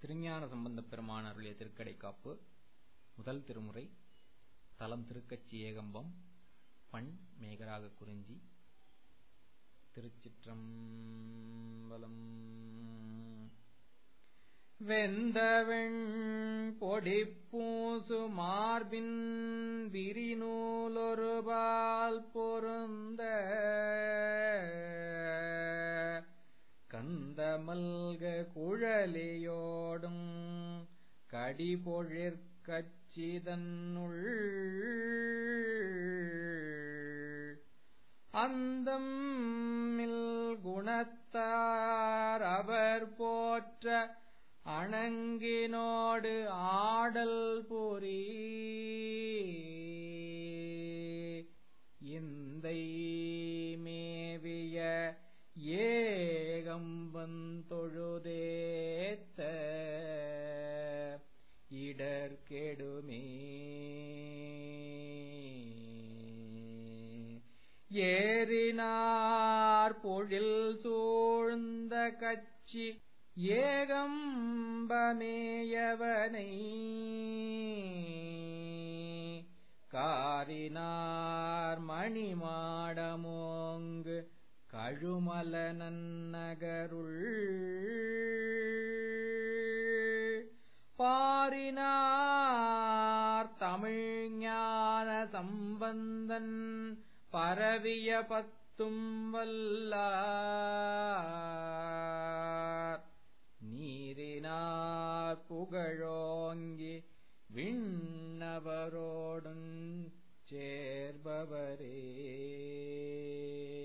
திருஞான சம்பந்தப் பெருமான் அருளிய திருக்கடைக்காப்பு முதல் திருமுறை தலம் திருக்கச்சி ஏகம்பம் பண் மேகராக குறிஞ்சி திருச்சிற்றம்பலம் வெந்தவெண் பொடிப்பூசு மார்பின் விரிநூலொருபால் பொருந்த கந்தமல்க குழலியோடும் கடிபொழிற்கச்சிதன்னுள் அந்தம் மில் குணத்தார் அவர் போற்ற அணங்கினோடு ஆடல் பொறி இந்தை மேவிய ஏகம்பன் தொழுதேத்த இடர்கெடுமே ஏறினார் பொழில் சூழ்ந்த கட்சி ஏகம்பமேயவனை காரினார் மணிமாடமோங்கு கழுமல நன்னகருள் பாரினார் தமிழ்ஞான சம்பந்தன் பரவிய பத்தும் வல்லார் நீரினார் புகழோங்கி விண்ணவரோடும் சேர்பவரே